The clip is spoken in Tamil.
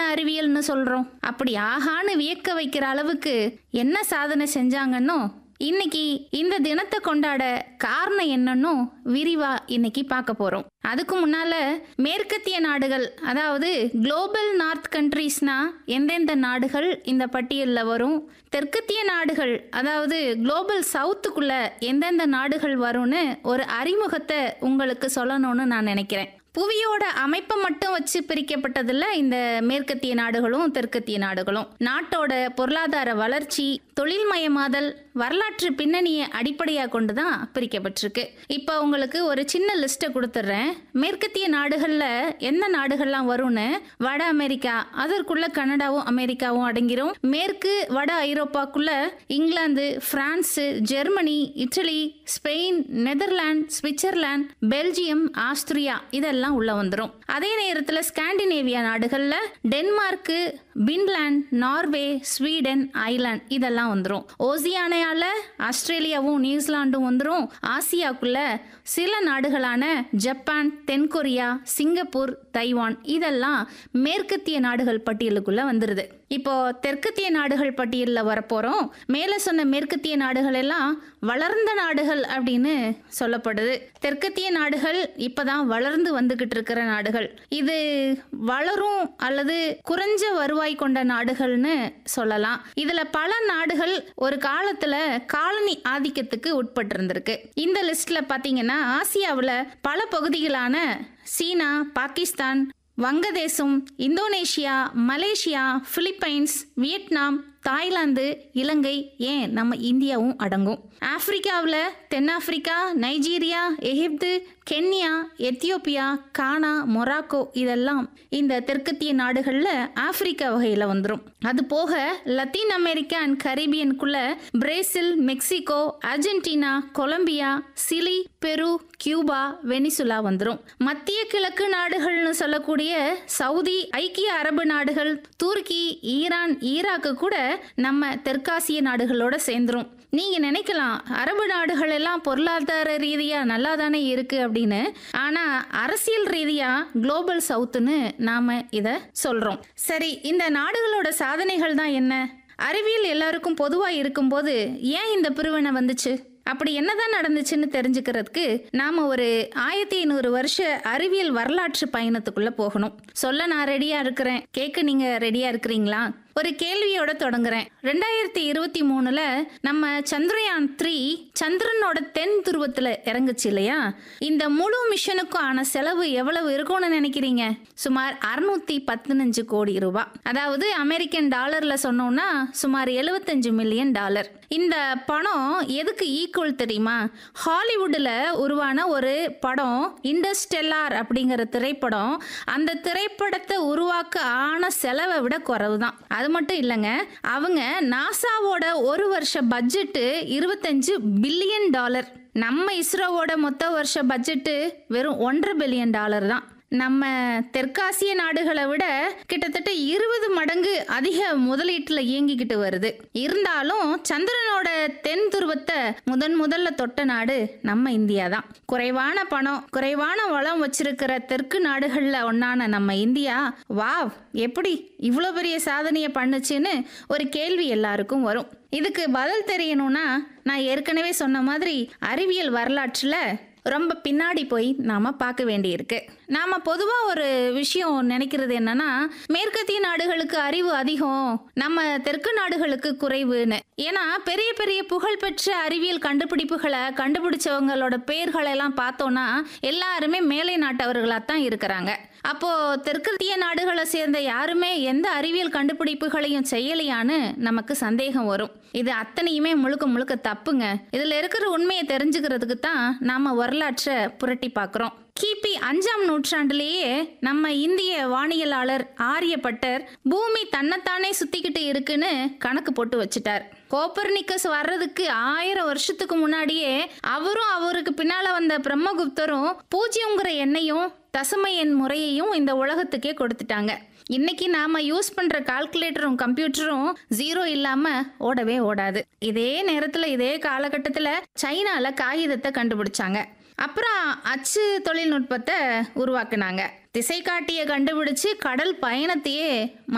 அறிவியல்னு சொல்றோம் அப்படி ஆகான்னு வியக்க வைக்கிற அளவுக்கு என்ன சாதனை செஞ்சாங்கன்னோ இன்னைக்கு இந்த தினத்தை கொண்டாட காரணம் என்னன்னு விரிவா இன்னைக்கு பார்க்க போறோம் அதுக்கு முன்னால மேற்கத்திய நாடுகள் அதாவது குளோபல் நார்த் கண்ட்ரீஸ்னா எந்தெந்த நாடுகள் இந்த பட்டியலில் வரும் தெற்கத்திய நாடுகள் அதாவது குளோபல் சவுத்துக்குள்ள எந்தெந்த நாடுகள் வரும்னு ஒரு அறிமுகத்தை உங்களுக்கு சொல்லணும்னு நான் நினைக்கிறேன் புவியோட அமைப்பை மட்டும் வச்சு பிரிக்கப்பட்டதில்ல இந்த மேற்கத்திய நாடுகளும் தெற்கத்திய நாடுகளும் நாட்டோட பொருளாதார வளர்ச்சி தொழில்மயமாதல் வரலாற்று பின்னணியை அடிப்படையாக கொண்டு தான் பிரிக்கப்பட்டிருக்கு இப்போ உங்களுக்கு ஒரு சின்ன லிஸ்ட்டை கொடுத்துட்றேன் மேற்கத்திய நாடுகளில் எந்த நாடுகள்லாம் வரும்னு வட அமெரிக்கா அதற்குள்ள கனடாவும் அமெரிக்காவும் அடங்கிரும் மேற்கு வட ஐரோப்பாக்குள்ள England France Germany Italy Spain Netherlands Switzerland Belgium Austria இதெல்லாம் உள்ள வந்துடும் அதே நேரத்தில் ஸ்காண்டினேவியா நாடுகளில் Denmark Finland Norway Sweden Iceland இதெல்லாம் வந்துடும் ஓசியானையால ஆஸ்திரேலியாவும் நியூசிலாண்டும் வந்துடும் ஆசியாக்குள்ள சில நாடுகளான ஜப்பான் தென்கொரியா சிங்கப்பூர் தைவான் இதெல்லாம் மேற்கத்திய நாடுகள் பட்டியலுக்குள்ள வந்துருது இப்போ தெற்கத்திய நாடுகள் பட்டியலில் வரப்போறோம் மேலே சொன்ன மேற்கத்திய நாடுகள் எல்லாம் வளர்ந்த நாடுகள் அப்படின்னு சொல்லப்படுது தெற்கத்திய நாடுகள் இப்பதான் வளர்ந்து வந்துகிட்டு இருக்கிற நாடுகள் இது வளரும் அல்லது குறைஞ்ச வருவாய் கொண்ட நாடுகள்னு சொல்லலாம் இதுல பல நாடுகள் ஒரு காலத்துல காலனி ஆதிக்கத்துக்கு உட்பட்டிருந்திருக்கு இந்த லிஸ்ட்ல பாத்தீங்கன்னா ஆசியாவில் பல பகுதிகளான சீனா பாகிஸ்தான் வங்கதேசம் Indonesia Malaysia Philippines Vietnam Thailand Ilangai ஏன் நம்ம இந்தியாவும் அடங்கும் ஆப்பிரிக்காவில் தென்னாப்பிரிக்கா Nigeria Egypt Kenya Ethiopia Ghana Morocco இதெல்லாம் இந்த தெற்கத்திய நாடுகளில் ஆப்பிரிக்கா வகையில் வந்துடும் அது போக லத்தீன் அமெரிக்கா அண்ட் கரீபியனுக்குள்ள Brazil Mexico Argentina Colombia Chile Peru Cuba Venezuela வந்துடும் மத்திய கிழக்கு நாடுகள்னு சொல்லக்கூடிய சவுதி ஐக்கிய அரபு நாடுகள் துருக்கி ஈரான் ஈராக்கு கூட நம்ம தெற்காசிய நாடுகளோட சேர்ந்துரும் நீங்க நினைக்கலாம் அரபு நாடுகள் எல்லாம் பொருளாதார ரீதியா நல்லா தானே இருக்கு அப்படின்னு ஆனா அரசியல் ரீதியா குளோபல் சவுத்துன்னு நாம இத சொல்றோம் சரி இந்த நாடுகளோட சாதனைகள் தான் என்ன அறிவியல் எல்லாருக்கும் பொதுவா இருக்கும்போது ஏன் இந்த பிரிவினை வந்துச்சு அப்படி என்னதான் நடந்துச்சுன்னு தெரிஞ்சுக்கிறதுக்கு நாம ஒரு ஆயிரத்தி ஐநூறு வருஷ அறிவியல் வரலாற்று பயணத்துக்குள்ள போகணும் சொல்ல நான் ரெடியா இருக்கிறேன் கேட்க நீங்க ரெடியா இருக்கிறீங்களா ஒரு கேள்வியோட தொடங்குறேன் ரெண்டாயிரத்தி இருபத்தி மூணுல நம்ம சந்திரயான் த்ரீ சந்திரனோட தென் துருவத்துல இறங்குச்சு இல்லையா இந்த முழு மிஷனுக்கும் ஆன செலவு எவ்வளவு இருக்கும்னு நினைக்கிறீங்க சுமார் அறுநூத்தி பதினஞ்சு கோடி ரூபாய் அதாவது அமெரிக்கன் டாலர்ல சொன்னோம்னா சுமார் எழுபத்தஞ்சு மில்லியன் டாலர் இந்த பணம் எதுக்கு ஈக்குவல் தெரியுமா ஹாலிவுட்டில் உருவான ஒரு படம் இண்டஸ்டெல்லார் அப்படிங்கிற திரைப்படம் அந்த திரைப்படத்தை உருவாக்க ஆன செலவை விட குறைவு தான் அது மட்டும் இல்லைங்க அவங்க நாசாவோட ஒரு வருஷ பட்ஜெட்டு இருபத்தஞ்சு பில்லியன் டாலர் நம்ம இஸ்ரோவோட மொத்த வருஷ பட்ஜெட்டு வெறும் ஒன்றரை பில்லியன் டாலர் தான் நம்ம தெற்காசிய நாடுகளை விட கிட்டத்தட்ட இருபது மடங்கு அதிக முதலீட்டில் இயங்கிக்கிட்டு வருது இருந்தாலும் சந்திரனோட தென் துருவத்தை முதன் முதல்ல தொட்ட நாடு நம்ம இந்தியா தான் குறைவான பணம் குறைவான வளம் வச்சிருக்கிற தெற்கு நாடுகளில் ஒன்னான நம்ம இந்தியா வாவ் எப்படி இவ்வளோ பெரிய சாதனையை பண்ணுச்சுன்னு ஒரு கேள்வி எல்லாருக்கும் வரும் இதுக்கு பதில் தெரியணும்னா நான் ஏற்கனவே சொன்ன மாதிரி அறிவியல் வரலாற்றில் ரொம்ப பின்னாடி போய் நாம பார்க்க வேண்டியிருக்கு நாம பொதுவா ஒரு விஷயம் நினைக்கிறது என்னன்னா மேற்கத்திய நாடுகளுக்கு அறிவு அதிகம் நம்ம தெற்கு நாடுகளுக்கு குறைவுன்னு ஏன்னா பெரிய பெரிய புகழ்பெற்ற அறிவியல் கண்டுபிடிப்புகளை கண்டுபிடிச்சவங்களோட பெயர்களை எல்லாம் பார்த்தோம்னா எல்லாருமே மேலை நாட்டவர்களாக தான் இருக்கிறாங்க அப்போ தெற்கத்திய நாடுகளை சேர்ந்த யாருமே எந்த அறிவியல் கண்டுபிடிப்புகளையும் செய்யலையான்னு நமக்கு சந்தேகம் வரும் இது அத்தனையுமே முழுக்க முழுக்க தப்புங்க இதுல இருக்கிற உண்மையை தெரிஞ்சுக்கிறதுக்கு தான் நாம வரலாற்றை புரட்டி பார்க்குறோம் கிபி அஞ்சாம் நூற்றாண்டிலேயே நம்ம இந்திய வானியலாளர் ஆரியப்பட்டர் பூமி தன்னைத்தானே சுத்திக்கிட்டு இருக்குன்னு கணக்கு போட்டு வச்சுட்டார் கோப்பர்னிக்கஸ் வர்றதுக்கு ஆயிரம் வருஷத்துக்கு முன்னாடியே அவரும் அவருக்கு பின்னால வந்த பிரம்மகுப்தரும் பூஜ்யங்கிற எண்ணையும் தசம எண் முறையையும் இந்த உலகத்துக்கே கொடுத்துட்டாங்க இன்னைக்கு நாம யூஸ் பண்ற கால்குலேட்டரும் கம்ப்யூட்டரும் ஜீரோ இல்லாம ஓடவே ஓடாது இதே நேரத்துல இதே காலகட்டத்துல சைனால காகிதத்தை கண்டுபிடிச்சாங்க அப்புறம் அச்சு தொழில்நுட்பத்தை உருவாக்குனாங்க திசை காட்டிய கண்டுபிடிச்சு கடல் பயணத்தையே